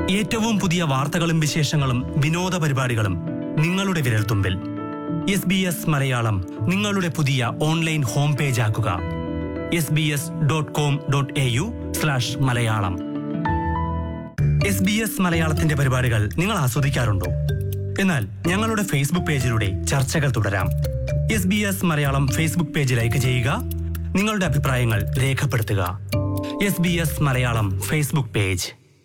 ഏറ്റവും പുതിയ വാർത്തകളും വിശേഷങ്ങളും വിനോദ പരിപാടികളും നിങ്ങളുടെ വിരൽത്തുമ്പിൽ എസ് ബി എസ് മലയാളം നിങ്ങളുടെ പുതിയ ഓൺലൈൻ ഹോം പേജ് ആക്കുക S B S dot com dot A U slash Malayalam S B S മലയാളത്തിന്റെ പരിപാടികൾ നിങ്ങൾ ആസ്വദിക്കാറുണ്ടോ എന്നാൽ ഞങ്ങളുടെ ഫേസ്ബുക്ക് പേജിലൂടെ ചർച്ചകൾ തുടരാം S B S Malayalam Facebook page like ചെയ്യുക നിങ്ങളുടെ അഭിപ്രായങ്ങൾ രേഖപ്പെടുത്തുക S B S Malayalam Facebook page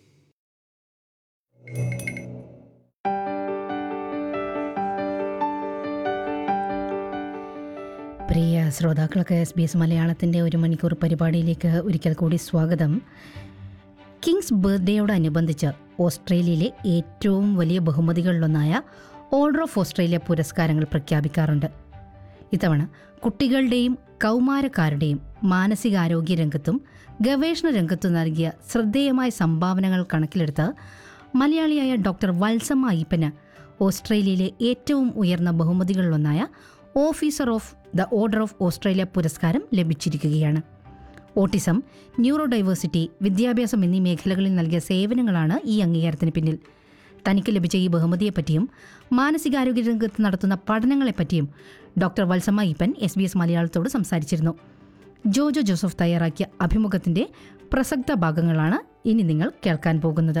പ്രിയ ശ്രോതാക്കൾക്ക് എസ് ബി എസ് മലയാളത്തിൻ്റെ ഒരു മണിക്കൂർ പരിപാടിയിലേക്ക് ഒരിക്കൽ കൂടി സ്വാഗതം കിങ്സ് ബർത്ത്ഡേയോടനുബന്ധിച്ച് ഓസ്ട്രേലിയയിലെ ഏറ്റവും വലിയ ബഹുമതികളിലൊന്നായ ഓർഡർ ഓഫ് ഓസ്ട്രേലിയ പുരസ്കാരങ്ങൾ പ്രഖ്യാപിക്കാറുണ്ട് ഇത്തവണ കുട്ടികളുടെയും കൗമാരക്കാരുടെയും മാനസികാരോഗ്യ രംഗത്തും ഗവേഷണ രംഗത്തും നൽകിയ ശ്രദ്ധേയമായ സംഭാവനകൾ കണക്കിലെടുത്ത് മലയാളിയായ ഡോക്ടർ വത്സമ്മ അയ്യപ്പന് ഓസ്ട്രേലിയയിലെ ഏറ്റവും ഉയർന്ന ബഹുമതികളിലൊന്നായ officer of the order of Australia പുരസ്കാരം ലഭിച്ചിരിക്കുകയാണ് ഓട്ടിസം ന്യൂറോ ഡൈവേഴ്സിറ്റി വിദ്യാഭ്യാസം എന്നീ മേഖലകളിൽ നൽകിയ സേവനങ്ങളാണ് ഈ അംഗീകാരത്തിന് പിന്നിൽ തനിക്ക് ലഭിച്ച ഈ ബഹുമതിയെപ്പറ്റിയും മാനസികാരോഗ്യ രംഗത്ത് നടത്തുന്ന പഠനങ്ങളെപ്പറ്റിയും doctor Valsamma Eapen S B S മലയാളത്തോട് സംസാരിച്ചിരുന്നു ജോജോ ജോസഫ് തയ്യാറാക്കിയ അഭിമുഖത്തിന്റെ പ്രസക്ത ഭാഗങ്ങളാണ് ഇനി നിങ്ങൾ കേൾക്കാൻ പോകുന്നത്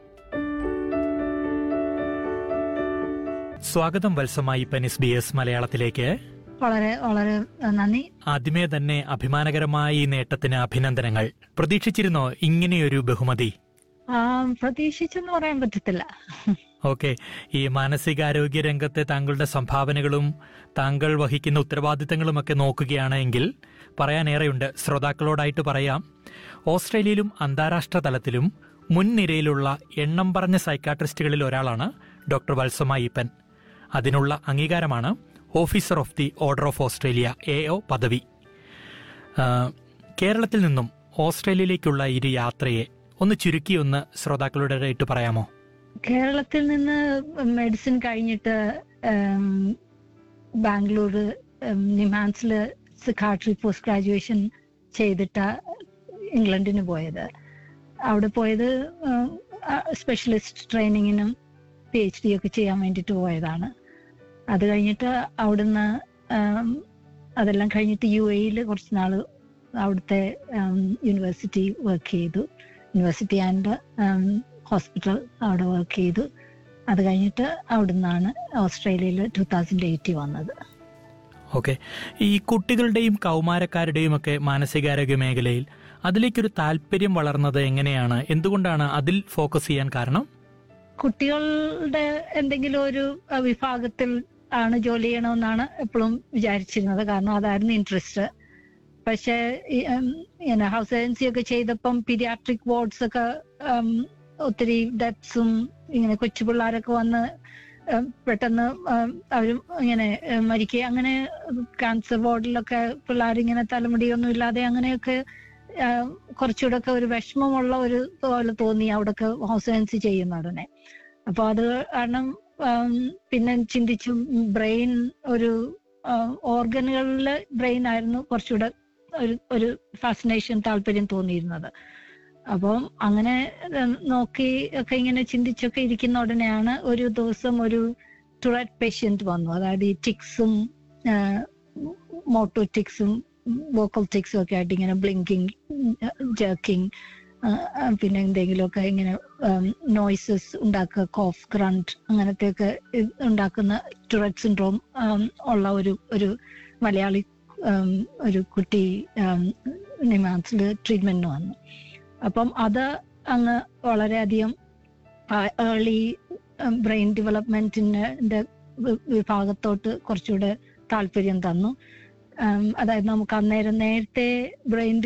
സ്വാഗതം വത്സമായി പെൻ എസ് ബി എസ് മലയാളത്തിലേക്ക് വളരെ വളരെ നന്ദി ആദ്യമേ തന്നെ അഭിമാനകരമായ ഈ നേട്ടത്തിന് അഭിനന്ദനങ്ങൾ പ്രതീക്ഷിച്ചിരുന്നോ ഇങ്ങനെയൊരു ബഹുമതി ആ, പ്രതീക്ഷിച്ചെന്ന് പറയാൻ പറ്റത്തില്ല ഓക്കെ ഈ മാനസികാരോഗ്യ രംഗത്തെ താങ്കളുടെ സംഭാവനകളും താങ്കൾ വഹിക്കുന്ന ഉത്തരവാദിത്തങ്ങളുമൊക്കെ നോക്കുകയാണെങ്കിൽ പറയാനേറെയുണ്ട് ശ്രോതാക്കളോടായിട്ട് പറയാം ഓസ്ട്രേലിയയിലും അന്താരാഷ്ട്ര തലത്തിലും മുൻനിരയിലുള്ള എണ്ണം പറഞ്ഞ സൈക്കാട്രിസ്റ്റുകളിൽ ഒരാളാണ് ഡോക്ടർ വത്സമ ഈപ്പൻ അതിനുള്ള അംഗീകാരമാണ് officer of the order of Australia A O പദവി ആ, കേരളത്തിൽ നിന്നും ഓസ്ട്രേലിയയിലേക്കുള്ള ഈ ഒരു യാത്രയെ ഒന്ന് ചുരുക്കി ഒന്ന് ശ്രോതാക്കളോടായിട്ട് പറയാമോ കേരളത്തിൽ നിന്ന് മെഡിസിൻ കഴിഞ്ഞിട്ട് ഉം, ബാംഗ്ലൂർ ഉം, നിമാൻസില് സിക്കാട്രി പോസ്റ്റ് ഗ്രാജുവേഷൻ ചെയ്തിട്ട് ഇംഗ്ലണ്ടിന് പോയത് അവിടെ പോയത് സ്പെഷ്യലിസ്റ്റ് ട്രെയിനിങ്ങിനും പി എച്ച് ഡി ഒക്കെ ചെയ്യാൻ വേണ്ടിയിട്ട് പോയതാണ് അത് കഴിഞ്ഞിട്ട് അവിടുന്ന് ഉം, അതെല്ലാം കഴിഞ്ഞിട്ട് യു എയിൽ കുറച്ച് നാൾ അവിടുത്തെ യൂണിവേഴ്സിറ്റി വർക്ക് ചെയ്തു യൂണിവേഴ്സിറ്റി ആൻഡ് ഹോസ്പിറ്റൽ അവിടെ വർക്ക് ചെയ്തു അത് കഴിഞ്ഞിട്ട് അവിടുന്നാണ് ഓസ്ട്രേലിയയിൽ ടൂ തൗസൻഡ് എയ്റ്റി വന്നത് ഓക്കെ ഈ കുട്ടികളുടെയും കൗമാരക്കാരുടെയും ഒക്കെ മാനസികാരോഗ്യ മേഖലയിൽ അതിലേക്കൊരു താല്പര്യം വളർന്നത് എങ്ങനെയാണ് എന്തുകൊണ്ടാണ് അതിൽ ഫോക്കസ് ചെയ്യാൻ കാരണം കുട്ടികളുടെ എന്തെങ്കിലും ഒരു അഹ്, വിഭാഗത്തിൽ ആണ് ജോലി ചെയ്യണമെന്നാണ് എപ്പോഴും വിചാരിച്ചിരുന്നത് കാരണം അതായിരുന്നു ഇൻട്രസ്റ്റ് പക്ഷേ ഹൗസ് ഏജൻസി ഒക്കെ ചെയ്തപ്പം പീഡിയാട്രിക് വാർഡ്സ് ഒക്കെ ഉം, ഒത്തിരി ഡെത്സും ഇങ്ങനെ കൊച്ചു പിള്ളേരൊക്കെ വന്ന് ഉം, പെട്ടെന്ന് ഉം, അവരും ഇങ്ങനെ ഉം, മരിക്കുക അങ്ങനെ ക്യാൻസർ വാർഡിലൊക്കെ പിള്ളേരിങ്ങനെ തലമുടിയൊന്നും ഇല്ലാതെ അങ്ങനെയൊക്കെ ഉം, കുറച്ചുകൂടെ ഒക്കെ ഒരു വിഷമമുള്ള ഒരു പോലെ തോന്നി അവിടെയൊക്കെ ഹൗസ് ഏജൻസി ചെയ്യുന്ന ഉടനെ അപ്പൊ അത് കാരണം ഉം, പിന്നെ ചിന്തിച്ചു ബ്രെയിൻ ഒരു ഓർഗനുകളിലെ ബ്രെയിൻ ആയിരുന്നു കുറച്ചുകൂടെ ഒരു ഒരു ഫാസിനേഷൻ താല്പര്യം തോന്നിയിരുന്നത് അപ്പം അങ്ങനെ ഉം, നോക്കി ഒക്കെ ഇങ്ങനെ ചിന്തിച്ചൊക്കെ ഇരിക്കുന്ന ഉടനെയാണ് ഒരു ദിവസം ഒരു ടുററ്റ് പേഷ്യന്റ് വന്നു അതായത് ഈ ടിക്സും മോട്ടോ ടിക്സും വോക്കൽ ടിക്സും ഒക്കെ ആയിട്ട് ഇങ്ങനെ ബ്ലിങ്കിങ് ജർക്കിങ് പിന്നെ എന്തെങ്കിലുമൊക്കെ ഇങ്ങനെ നോയ്സസ് ഉണ്ടാക്കുക കോഫ് ഗ്രണ്ട് അങ്ങനത്തെയൊക്കെ ഇത് ഉണ്ടാക്കുന്ന ടുററ്റ് സിൻഡ്രോം ഉള്ള ഒരു ഒരു മലയാളി ഉം, ഒരു കുട്ടി നിമാൻസിൽ ട്രീറ്റ്മെന്റിന് വന്നു അപ്പം അത് അങ്ങ് വളരെയധികം ഏർലി ബ്രെയിൻ ഡെവലപ്മെന്റിന്റെ വിഭാഗത്തോട്ട് കുറച്ചുകൂടെ താല്പര്യം തന്നു ഉം, അതായത് നമുക്ക് അന്നേരം നേരത്തെ ബ്രെയിൻ